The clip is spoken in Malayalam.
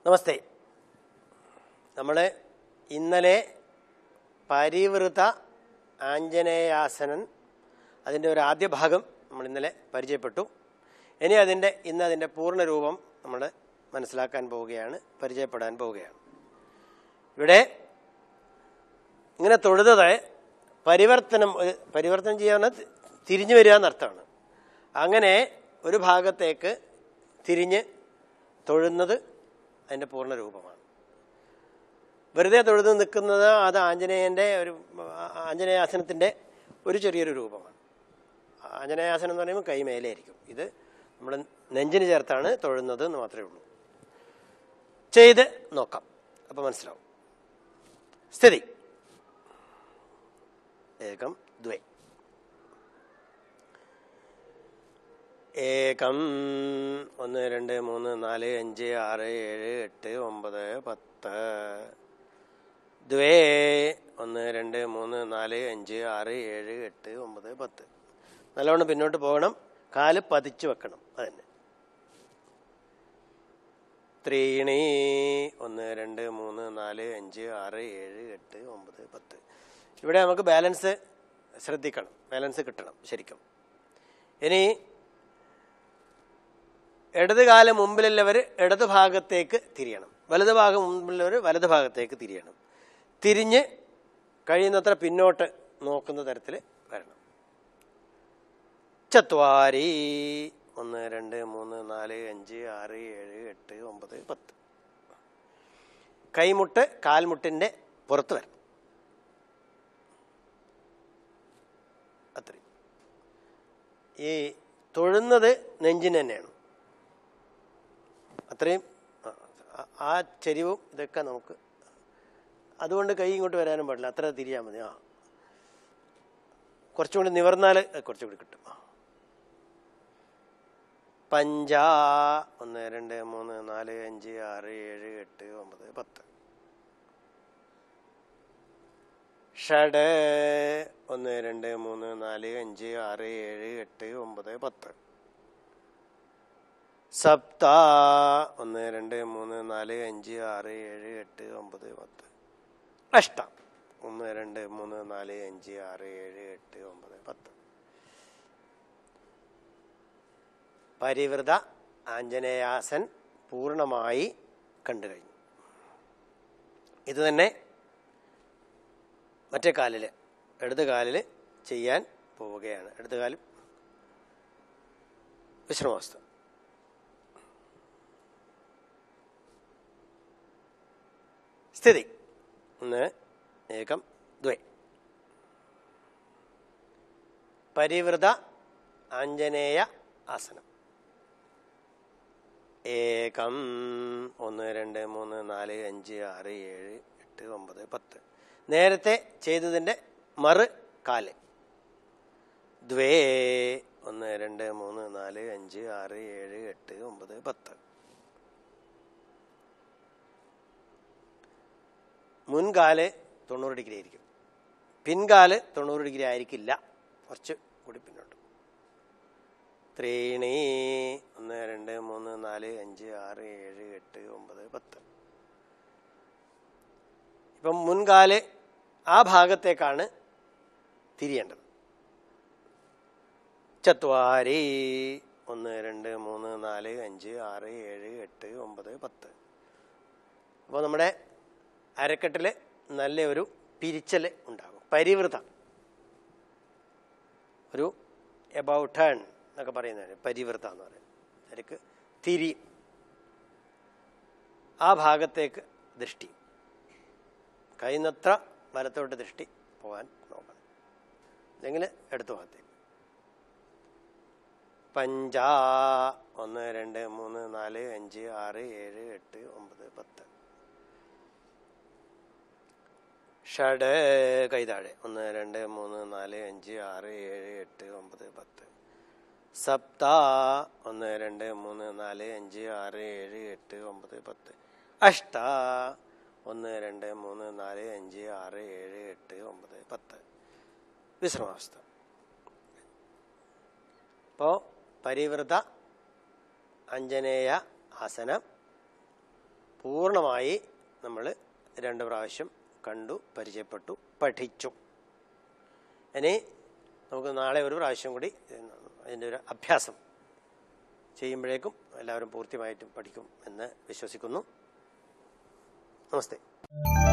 നമസ്തേ നമ്മൾ ഇന്നലെ പരിവൃത ആഞ്ജനേയാസനൻ അതിൻ്റെ ഒരു ആദ്യ ഭാഗം നമ്മൾ ഇന്നലെ പരിചയപ്പെട്ടു ഇനി അതിൻ്റെ ഇന്ന് അതിൻ്റെ പൂർണ്ണ രൂപം നമ്മൾ മനസ്സിലാക്കാൻ പോവുകയാണ് പരിചയപ്പെടാൻ പോവുകയാണ് ഇവിടെ ഇങ്ങനെ തൊഴുതത് പരിവർത്തനം ഒരു പരിവർത്തനം ചെയ്യാന്ന് തിരിഞ്ഞു വരിക എന്നർത്ഥമാണ് അങ്ങനെ ഒരു ഭാഗത്തേക്ക് തിരിഞ്ഞ് തൊഴുന്നത് അതിൻ്റെ പൂർണ്ണ രൂപമാണ് വെറുതെ തൊഴുത് നിൽക്കുന്നത് അത് ആഞ്ജനേയൻ്റെ ഒരു ആഞ്ജനേയാസനത്തിൻ്റെ ഒരു ചെറിയൊരു രൂപമാണ് ആഞ്ജനേയാസനം എന്ന് പറയുമ്പോൾ കൈ മേലെയായിരിക്കും ഇത് നമ്മൾ നെഞ്ചിന് ചേർത്താണ് തൊഴുന്നത് എന്ന് മാത്രമേ ഉള്ളൂ ചെയ്ത് നോക്കാം അപ്പം മനസ്സിലാവും സ്ഥിതി ഏകം ദ്വേ ഏകം ഒന്ന് രണ്ട് മൂന്ന് നാല് അഞ്ച് ആറ് ഏഴ് എട്ട് ഒമ്പത് പത്ത് ദ്വേ ഒന്ന് രണ്ട് മൂന്ന് നാല് അഞ്ച് ആറ് ഏഴ് എട്ട് ഒമ്പത് പത്ത് നല്ലവണ്ണം പിന്നോട്ട് പോകണം കാല് പതിച്ചു വെക്കണം അതന്നെ ത്രീണി ഒന്ന് രണ്ട് മൂന്ന് നാല് അഞ്ച് ആറ് ഏഴ് എട്ട് ഒമ്പത് പത്ത് ഇവിടെ നമുക്ക് ബാലൻസ് ശ്രദ്ധിക്കണം ബാലൻസ് കിട്ടണം ശരിക്കും ഇനി ഇടത് കാലം മുമ്പിലുള്ളവർ ഇടത് ഭാഗത്തേക്ക് തിരിയണം വലത് ഭാഗം മുമ്പിലുള്ളവർ വലത് ഭാഗത്തേക്ക് തിരിയണം തിരിഞ്ഞ് കഴിയുന്നത്ര പിന്നോട്ട് നോക്കുന്ന തരത്തിൽ വരണം ചത്വാരി ഒന്ന് രണ്ട് മൂന്ന് നാല് അഞ്ച് ആറ് ഏഴ് എട്ട് ഒമ്പത് പത്ത് കൈമുട്ട് കാൽമുട്ടിൻ്റെ പുറത്ത് വരണം അത്രയും ഈ തൊഴുന്നത് നെഞ്ചിന് തന്നെയാണ് അത്രയും ആ- ആ ചെരിവും ഇതൊക്കെ നമുക്ക് അതുകൊണ്ട് കൈ ഇങ്ങോട്ട് വരാനും പാടില്ല അത്ര തിരിയാൽ മതി ആ കുറച്ചും കൂടി നിവർന്നാൽ കുറച്ചും കൂടി കിട്ടും ആ. പഞ്ചാ ഒന്ന് രണ്ട് മൂന്ന് നാല് അഞ്ച് ആറ് ഏഴ് എട്ട് ഒമ്പത് പത്ത് ഷഡ് ഒന്ന് രണ്ട് മൂന്ന് നാല് അഞ്ച് ആറ് ഏഴ് എട്ട് ഒമ്പത് പത്ത് സപ്ത ഒന്ന് രണ്ട് മൂന്ന് നാല് അഞ്ച് ആറ് ഏഴ് എട്ട് ഒമ്പത് പത്ത് അഷ്ട ഒന്ന് രണ്ട് മൂന്ന് നാല് അഞ്ച് ആറ് ഏഴ് എട്ട് ഒമ്പത് പത്ത് പരിവൃത ആഞ്ജനേയാസൻ പൂർണ്ണമായി കണ്ടു കഴിഞ്ഞു ഇത് തന്നെ മറ്റേ കാലിൽ ഇടത് കാലിൽ ചെയ്യാൻ പോവുകയാണ് ഇടത് കാലും വിശ്രമാവസ്ഥ സ്ഥിതി ഒന്ന് ഏകം ദ്വേ പരിവൃത ആഞ്ജനേയ ആസനം ഏകം ഒന്ന് രണ്ട് മൂന്ന് നാല് അഞ്ച് ആറ് ഏഴ് എട്ട് ഒമ്പത് പത്ത് നേരത്തെ ചെയ്തതിൻ്റെ മറ് കാല് ദ്വേ ഒന്ന് രണ്ട് മൂന്ന് നാല് അഞ്ച് ആറ് ഏഴ് എട്ട് ഒമ്പത് പത്ത് മുൻകാല് തൊണ്ണൂറ് ഡിഗ്രി ആയിരിക്കും പിൻകാല് തൊണ്ണൂറ് ഡിഗ്രി ആയിരിക്കില്ല കുറച്ച് കൂടി പിന്നോട്ട് ത്രീണി ഒന്ന് രണ്ട് മൂന്ന് നാല് അഞ്ച് ആറ് ഏഴ് എട്ട് ഒമ്പത് പത്ത് ഇപ്പം മുൻകാല് ആ ഭാഗത്തേക്കാണ് തിരിയേണ്ടത് ചത്വാരി ഒന്ന് രണ്ട് മൂന്ന് നാല് അഞ്ച് ആറ് ഏഴ് എട്ട് ഒമ്പത് പത്ത് അപ്പോൾ നമ്മുടെ അരക്കെട്ടിൽ നല്ല ഒരു പിരിച്ചൽ ഉണ്ടാകും പരിവൃത ഒരു എബൌട്ട് ടേൺ എന്നൊക്കെ പറയുന്നതിന് പരിവൃത എന്ന് പറയുന്നത് അരക്ക് തിരി ആ ഭാഗത്തേക്ക് ദൃഷ്ടി കഴിയുന്നത്ര വലത്തോട്ട് ദൃഷ്ടി പോകാൻ നോക്കണം അല്ലെങ്കിൽ എടുത്തു ഭാഗത്തേക്ക് പഞ്ചാ ഒന്ന് രണ്ട് മൂന്ന് നാല് അഞ്ച് ആറ് ഏഴ് എട്ട് ഒമ്പത് പത്ത് ഷഡ് കൈതാഴെ ഒന്ന് രണ്ട് മൂന്ന് നാല് അഞ്ച് ആറ് ഏഴ് എട്ട് ഒമ്പത് പത്ത് സപ്ത ഒന്ന് രണ്ട് മൂന്ന് നാല് അഞ്ച് ആറ് ഏഴ് എട്ട് ഒമ്പത് പത്ത് അഷ്ട ഒന്ന് രണ്ട് മൂന്ന് നാല് അഞ്ച് ആറ് ഏഴ് എട്ട് ഒമ്പത് പത്ത് വിശ്രമാവസ്ഥ അപ്പോൾ പരിവൃത അഞ്ജനേയ ആസനം പൂർണ്ണമായി നമ്മൾ രണ്ട് പ്രാവശ്യം കണ്ടു പരിചയപ്പെട്ടു പഠിച്ചു ഇനി നമുക്ക് നാളെ ഒരു പ്രാവശ്യം കൂടി അതിൻ്റെ ഒരു അഭ്യാസം ചെയ്യുമ്പോഴേക്കും എല്ലാവരും പൂർത്തിയായിട്ടും പഠിക്കും എന്ന് വിശ്വസിക്കുന്നു നമസ്തേ